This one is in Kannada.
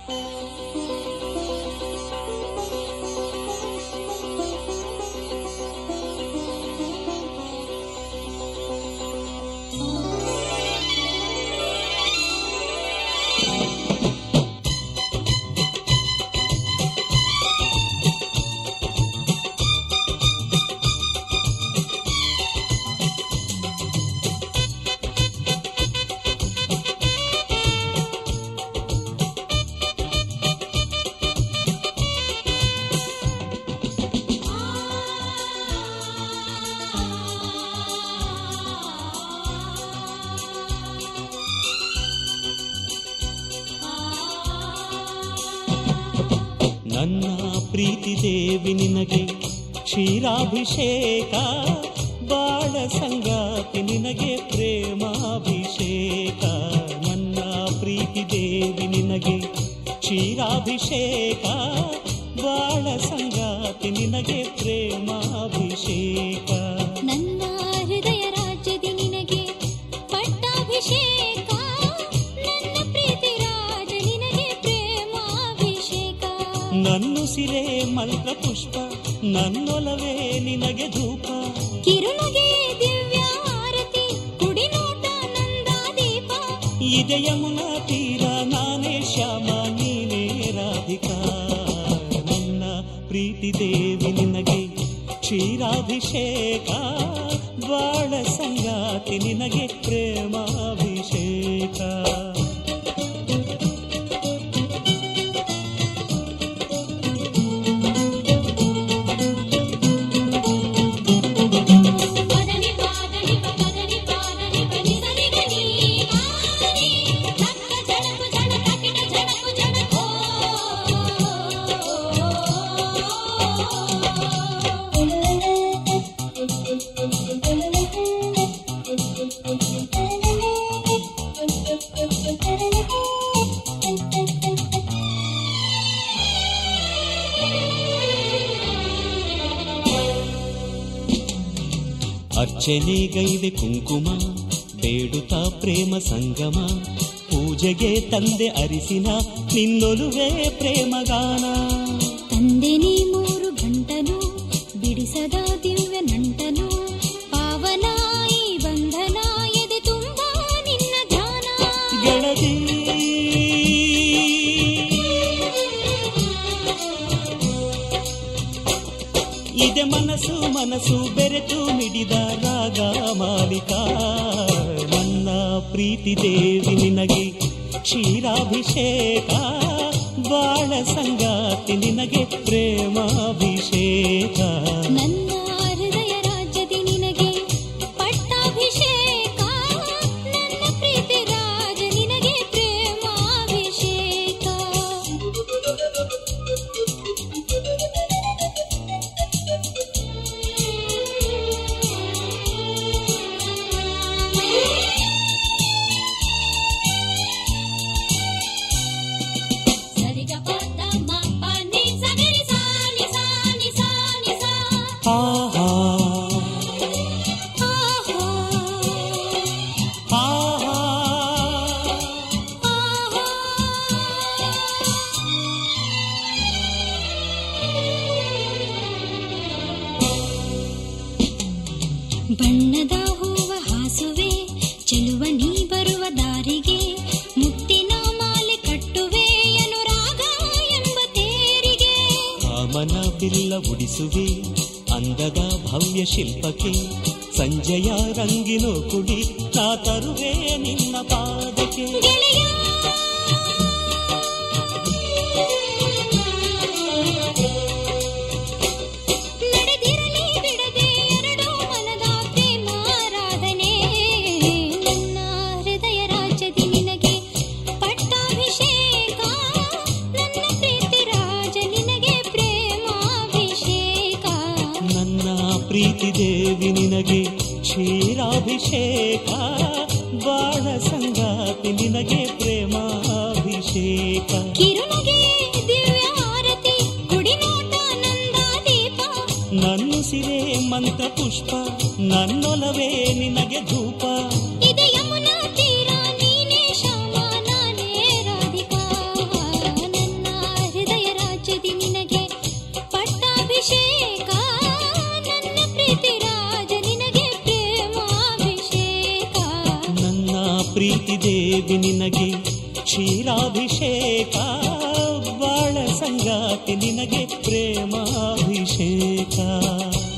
ನನ್ನ ಪ್ರೀತಿ ದೇವಿ ನಿನಗೆ ಕ್ಷೀರಾಭಿಷೇಕ ಬಾಳ ಸಂಗಾತಿ ನಿನಗೆ ಪ್ರೇಮಾಭಿಷೇಕ ನನ್ನ ಪ್ರೀತಿ ದೇವಿ ನಿನಗೆ ಕ್ಷೀರಾಭಿಷೇಕ ಬಾಳ ಸಂಗಾತಿ ನಿನಗೆ ಪ್ರೇಮಾಭಿಷೇಕ ನನ್ನ ಹೃದಯ ರಾಜ್ಯದಿ ನಿನಗೆ ಪಟ್ಟಾಭಿಷೇಕ ನನ್ನ ಪ್ರೀತಿ ರಾಜ ನಿನಗೆ ಪ್ರೇಮಾಭಿಷೇಕ ನನ್ನುಸಿರೇ ಮಂತ್ರ ಪುಷ್ಪ ನನ್ನೊಲವೇ ನಿನಗೆ ಧೂಪ ಕಿರುನಗೆ ದಿವ್ಯ ಆರತಿ ಕುಡಿನೋಟ ನಂದಾದೀಪ ಇದೆ ಯಮುನಾ ತೀರ ನಾನೇ ಶ್ಯಾಮ ನೀನೇ ರಾಧಿಕಾ ನನ್ನ ಪ್ರೀತಿ ದೇವಿ ನಿನಗೆ ಕ್ಷೀರಾಭಿಷೇಕ ಬಾಳ ಸಂಗಾತಿ ನಿನಗೆ ಪ್ರೇಮಾಭಿಷೇಕ ಪದನಿ ಪಾದನಿ ಪದನಿ ಪಾದನಿ ಪನಿ ಸರಿ ಗನಿ ಆನಿ ತಕ್ಕ ಜಡಕು ಜಡ ತಕಿಟ ಜಡಕು ಜಡಕೋ ಅರ್ಚನೆಗೈದೆ ಕುಂಕುಮ ಬೇಡುತ್ತಾ ಪ್ರೇಮ ಸಂಗಮ ಪೂಜೆಗೆ ತಂದೆ ಅರಿಸಿನ ನಿನ್ನೊಲುವೆ ಪ್ರೇಮಗಾನ ತಂದೆ ನೀ ಮೂರು ಗಂಟನು ಬಿಡಿಸದ ದಿವ್ಯ ನಂಟನು ಪಾವನ ಈ ಬಂಧನ ಎದೆ ತುಂಬ ನಿನ್ನ ಧ್ಯಾನ ಗೆಳತಿ ಇದೆ ಮನಸ್ಸು ಮನಸ್ಸು ಬೆರೆತು ಮಿಡಿದ ರಾಗ ಮಾಲಿಕ ನನ್ನ ಪ್ರೀತಿ ದೇವಿ ನಿನಗೆ ಕ್ಷೀರಾಭಿಷೇಕ ಬಾಳ ಸಂಗಾತಿ ನಿನಗೆ ಪ್ರೇಮಾಭಿಷೇಕ ನನ್ನ ಹೃದಯ ರಾಜ್ಯದಿ ನಿನಗೆ ಪಟ್ಟಾಭಿಷೇಕ ನನ್ನ ಪ್ರೀತಿ ರಾಜ ನಿನಗೆ ಪ್ರೇಮಾಭಿಷೇಕ ಸರಿಗ ಪದ ಮ ಪ ನಿ ಸ ಗ ರಿ ಸ ನಿ ಸ ನಿ ಸ ನಿ ಸ ಆಹಾ ಆಹಾ ಆಹಾ ಬಣ್ಣದ ಹೂವ ಹಾಸುವೆ ಚೆಲುವ ನೀ ಬರುವ ದಾರಿಗೆ ಮುತ್ತಿನ ಮಾಲೆ ಕಟ್ಟುವೆ ಅನುರಾಗ ಎಂಬ ತೇರಿಗೆ ಕಾಮನ ಬಿಲ್ಲ ಉಡಿಸುವೆ ಅಂದದ ಭವ್ಯ ಶಿಲ್ಪಕ್ಕೆ ಸಂಜೆಯ ರಂಗಿನೋ ಕುಡಿ ನಾ ತರುವೆ ನಿನ್ನ ಪಾದಕ್ಕೆ ಗೆಳೆಯ ನಡೆದಿರಲಿ ಬಿಡದೆ ಎರಡು ಮನದ ಪ್ರೇಮಾರಾಧನೆ ನನ್ನ ಹೃದಯ ರಾಜ್ಯದಿ ನಿನಗೆ ಪಟ್ಟಾಭಿಷೇಕ ನನ್ನ ಪ್ರೀತಿ ರಾಜ ನಿನಗೆ ಪ್ರೇಮಾಭಿಷೇಕ ನನ್ನ ಪ್ರೀತಿ ದೇವಿ ನಿನಗೆ ಕ್ಷೀರಾಭಿಷೇಕ ಬಾಳ ಸಂಗಾತಿ ನಿನಗೆ ಪ್ರೇಮಾಭಿಷೇಕ ಕಿರುನಗೆ ದಿವ್ಯ ಆರತಿ ಕುಡಿನೋಟ ನಂದಾದೀಪ ನನ್ನುಸಿರೇ ಮಂತ್ರ ಪುಷ್ಪ ನನ್ನೊಲವೇ ನಿನಗೆ ಧೂಪ ಇದೆ ಯಮುನಾ ತೀರ ನೀನೇ ಶ್ಯಾಮ ನಾನೇ ರಾಧಿಕಾ ನನ್ನ ದೇವಿ ನಿನಗೆ ಕ್ಷೀರಾಭಿಷೇಕ ಬಾಳ ಸಂಗಾತಿ ನಿನಗೆ ಪ್ರೇಮಾಭಿಷೇಕ